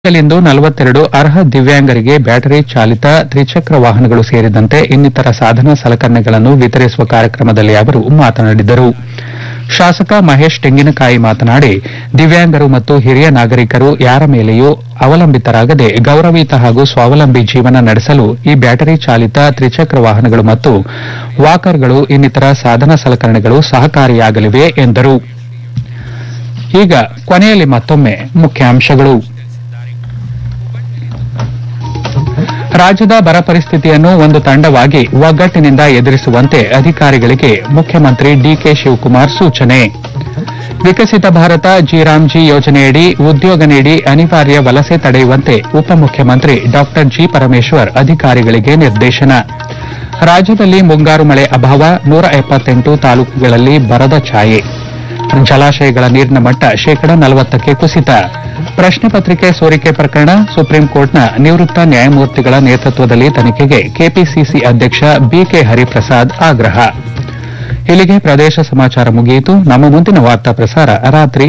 ಲಿಂದು ನಲವತ್ತೆರಡು ಅರ್ಹ ದಿವ್ಯಾಂಗರಿಗೆ ಬ್ಯಾಟರಿ ಚಾಲಿತ ತ್ರಿಚಕ್ರ ವಾಹನಗಳು ಸೇರಿದಂತೆ ಇನ್ನಿತರ ಸಾಧನ ಸಲಕರಣೆಗಳನ್ನು ವಿತರಿಸುವ ಕಾರ್ಯಕ್ರಮದಲ್ಲಿ ಅವರು ಮಾತನಾಡಿದರು ಶಾಸಕ ಮಹೇಶ್ ತೆಂಗಿನಕಾಯಿ ಮಾತನಾಡಿ ದಿವ್ಯಾಂಗರು ಮತ್ತು ಹಿರಿಯ ನಾಗರಿಕರು ಯಾರ ಮೇಲೆಯೂ ಅವಲಂಬಿತರಾಗದೆ ಗೌರವಯುತ ಹಾಗೂ ಸ್ವಾವಲಂಬಿ ಜೀವನ ನಡೆಸಲು ಈ ಬ್ಯಾಟರಿ ಚಾಲಿತ ತ್ರಿಚಕ್ರ ವಾಹನಗಳು ಮತ್ತು ವಾಕರ್ಗಳು ಇನ್ನಿತರ ಸಾಧನ ಸಲಕರಣೆಗಳು ಸಹಕಾರಿಯಾಗಲಿವೆ ಎಂದರು ಈಗ ಕೊನೆಯಲ್ಲಿ ಮತ್ತೊಮ್ಮೆ ಮುಖ್ಯಾಂಶಗಳು ರಾಜ್ಯದ ಬರ ಪರಿಸ್ಥಿತಿಯನ್ನು ಒಂದು ತಂಡವಾಗಿ ಒಗ್ಗಟ್ಟಿನಿಂದ ಎದುರಿಸುವಂತೆ ಅಧಿಕಾರಿಗಳಿಗೆ ಮುಖ್ಯಮಂತ್ರಿ ಡಿಕೆ ಶಿವಕುಮಾರ್ ಸೂಚನೆ ವಿಕಸಿತ ಭಾರತ ಜಿರಾಮ್ಜಿ ಯೋಜನೆಯಡಿ ಉದ್ಯೋಗ ನೀಡಿ ಅನಿವಾರ್ಯ ವಲಸೆ ತಡೆಯುವಂತೆ ಉಪಮುಖ್ಯಮಂತ್ರಿ ಡಾ ಜಿ ಪರಮೇಶ್ವರ್ ಅಧಿಕಾರಿಗಳಿಗೆ ನಿರ್ದೇಶನ ರಾಜ್ಯದಲ್ಲಿ ಮುಂಗಾರು ಮಳೆ ಅಭಾವ ನೂರ ಎಪ್ಪತ್ತೆಂಟು ತಾಲೂಕುಗಳಲ್ಲಿ ಬರದ ಛಾಯೆ ಜಲಾಶಯಗಳ ನೀರಿನ ಮಟ್ಟ ಶೇಕಡ ನಲವತ್ತಕ್ಕೆ ಕುಸಿತ ಪ್ರಶ್ನೆ ಪತ್ರಿಕೆ ಸೋರಿಕೆ ಪ್ರಕರಣ ಸುಪ್ರೀಂ ಕೋರ್ಟ್ನ ನಿವೃತ್ತ ನ್ಯಾಯಮೂರ್ತಿಗಳ ನೇತೃತ್ವದಲ್ಲಿ ತನಿಖೆಗೆ ಕೆಪಿಸಿಸಿ ಅಧ್ಯಕ್ಷ ಬಿಕೆ ಹರಿಪ್ರಸಾದ್ ಆಗ್ರಹ ಇಲ್ಲಿಗೆ ಪ್ರದೇಶ ಸಮಾಚಾರ ಮುಗಿಯಿತು ನಮ್ಮ ಮುಂದಿನ ವಾರ್ತಾ ಪ್ರಸಾರ ರಾತ್ರಿ